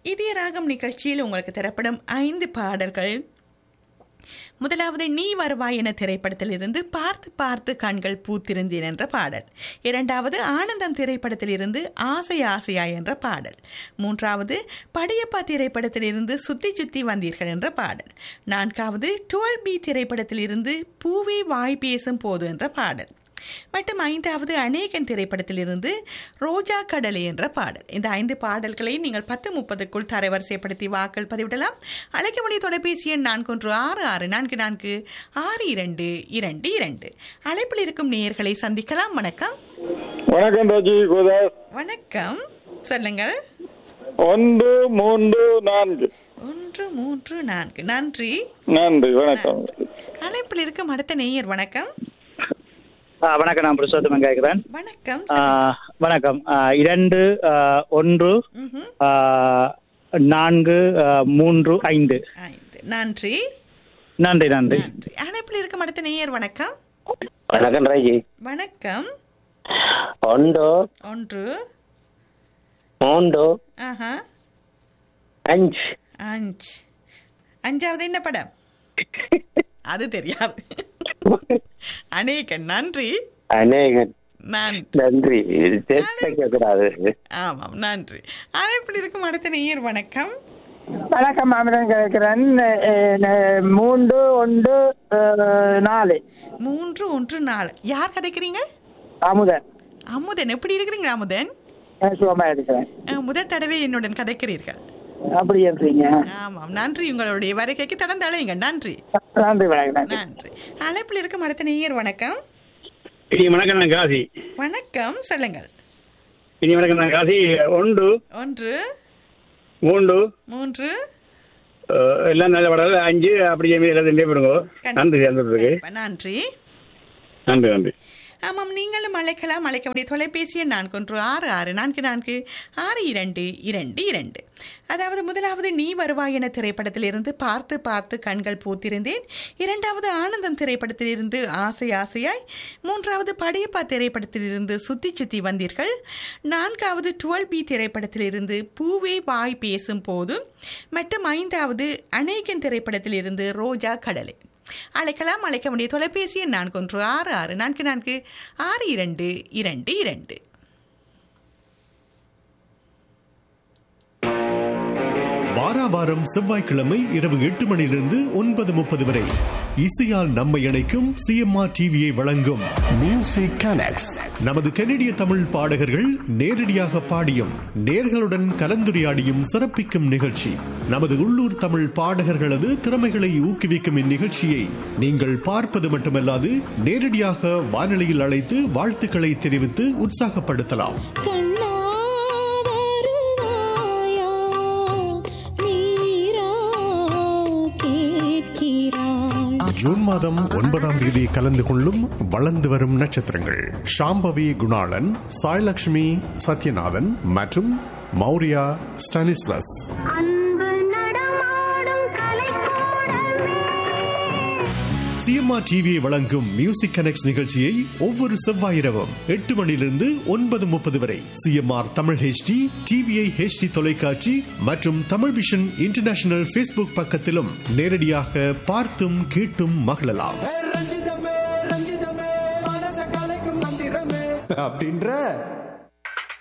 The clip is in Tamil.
இதய ராகம் நிகழ்ச்சியில் உங்களுக்கு தரப்படும் ஐந்து பாடல்கள் முதலாவது நீ வருவாய் என திரைப்படத்திலிருந்து பார்த்து பார்த்து கண்கள் பூத்திருந்தேன் என்ற பாடல் இரண்டாவது ஆனந்தம் திரைப்படத்திலிருந்து ஆசை ஆசையா என்ற பாடல் மூன்றாவது படையப்பா திரைப்படத்திலிருந்து சுத்தி சுத்தி வந்தீர்கள் என்ற பாடல் நான்காவது டுவெல் பி திரைப்படத்திலிருந்து பூவே வாய் பேசும் போது என்ற பாடல் மற்றும் ஐந்தாவது அநேகன் திரைப்படத்திலிருந்து ரோஜா கடலை என்ற பாடல் இந்த ஐந்து பாடல்களை நீங்கள் பத்து முப்பதுக்குள் தரவரிசைப்படுத்தி வாக்கள் பதிவிடலாம் அழைக்க முடிய தொலைபேசி எண் நான்கு ஒன்று ஆறு ஆறு நான்கு நான்கு ஆறு இரண்டு இரண்டு இரண்டு அழைப்பில் இருக்கும் நேயர்களை சந்திக்கலாம் வணக்கம் வணக்கம் ராஜி கோதாஸ் வணக்கம் சொல்லுங்கள் ஒன்று மூன்று நான்கு ஒன்று மூன்று நான்கு நன்றி நன்றி வணக்கம் அழைப்பில் இருக்கும் அடுத்த நேயர் வணக்கம் ஆ, வணக்கம் நான் புருஷோத்தமன் கேட்கிறேன் வணக்கம் ஆ, வணக்கம் ஆ, இரண்டு ஆ, ஒன்று ம்ஹும். ஆ, நான்கு ஆ, மூன்று ஐந்து ஐந்து நன்றி நன்றி நன்றி நன்றி அழைப்பில் இருக்கும் அடுத்த நேயர் வணக்கம் வணக்கம் ராஜி வணக்கம் ஒன்று ஒன்று மூன்று ஆஹா அஞ்சு அஞ்சு அஞ்சாவது என்ன படம் அது தெரியாது அநேக நன்றி அநேகன் நன்றி நன்றி இது சேர்த்து வைக்கக்கூடாது ஆமாம் நன்றி அழைப்பில் இருக்கும் அடுத்த நேயர் வணக்கம் வணக்கம் அமிரன் கேட்கிறேன் அஹ், மூன்று ஒன்று அஹ், நாலு மூன்று ஒன்று நாலு யார் கதைக்கிறீங்க அமுதன் அமுதன் எப்படி இருக்கிறீங்க அமுதன் அஹ், சுகமா இருக்கிறேன் அஹ், முதல் தடவை என்னுடன் கதைக்கிறீர்கள் அப்படி இருக்கீங்க ஆமாம் நன்றி உங்களுடைய வருகைக்கு தொடர்ந்து அழையுங்க நன்றி நன்றி வணக்கம் நன்றி அழைப்பில் இருக்கும் அடுத்த நேயர் வணக்கம் இனி வணக்கம் நான் காசி வணக்கம் சொல்லுங்கள் இனி வணக்கம் நான் காசி ஒன்று ஒன்று மூன்று மூன்று அஹ், எல்லாம் நல்ல படம் அஞ்சு அப்படியே மீதி எல்லாத்தையும் போடுங்க நன்றி அந்த நன்றி நன்றி நன்றி ஆமாம் நீங்களும் அழைக்கலாம் அழைக்க வேண்டிய தொலைபேசி எண் நான்கு ஒன்று ஆறு ஆறு நான்கு நான்கு ஆறு இரண்டு இரண்டு இரண்டு அதாவது முதலாவது நீ வருவாய் என திரைப்படத்திலிருந்து பார்த்து பார்த்து கண்கள் பூத்திருந்தேன் இரண்டாவது ஆனந்தம் திரைப்படத்திலிருந்து ஆசை ஆசையாய் மூன்றாவது படையப்பா திரைப்படத்திலிருந்து சுத்தி சுத்தி வந்தீர்கள் நான்காவது டுவெல் பி திரைப்படத்திலிருந்து பூவே வாய் பேசும் போது மற்றும் ஐந்தாவது அநேகன் திரைப்படத்திலிருந்து ரோஜா கடலை அழைக்கலாம் அழைக்க வேண்டிய தொலைபேசி எண் நான்கு ஒன்று ஆறு ஆறு நான்கு நான்கு ஆறு இரண்டு இரண்டு இரண்டு வாரா வாரம் செவ்வாய்க்கிழமை இரவு எட்டு மணியிலிருந்து ஒன்பது முப்பது வரை இசையால் நம்மை இணைக்கும் சிஎம்ஆர் டிவியை வழங்கும் மியூசிக் கனெக்ட்ஸ் நமது கனடிய தமிழ் பாடகர்கள் நேரடியாக பாடியும் நேர்களுடன் கலந்துரையாடியும் சிறப்பிக்கும் நிகழ்ச்சி நமது உள்ளூர் தமிழ் பாடகர்களது திறமைகளை ஊக்குவிக்கும் இந்நிகழ்ச்சியை நீங்கள் பார்ப்பது மட்டுமல்லாது நேரடியாக வானொலியில் அழைத்து வாழ்த்துக்களை தெரிவித்து உற்சாகப்படுத்தலாம் கண்ணா வருவாயா நீரா கேட்கிறாய் ஜூன் மாதம் ஒன்பதாம் தேதி கலந்து கொள்ளும் வளர்ந்து வரும் நட்சத்திரங்கள் ஷாம்பவி குணாளன் சாய்லக்ஷ்மி சத்யநாதன் மற்றும் மௌரியா ஸ்டானிஸ்லஸ் அன்பு நடமாடும் கலைக்கூடமே சிஎம்ஆர் டிவியை வழங்கும் மியூசிக் கனெக்ட் நிகழ்ச்சியை ஒவ்வொரு செவ்வாய் இரவும் எட்டு மணியிலிருந்து ஒன்பது முப்பது வரை சிஎம்ஆர் தமிழ் ஹெச்டி டிவிஐ ஹெச்டி தொலைக்காட்சி மற்றும் தமிழ் விஷன் இன்டர்நேஷனல் ஃபேஸ்புக் பக்கத்திலும் நேரடியாக பார்த்தும் கேட்டும் மகிழலாம் ரஞ்சிதமே ரஞ்சிதமே மனச கலைக்கும் மந்திரமே அப்படின்ற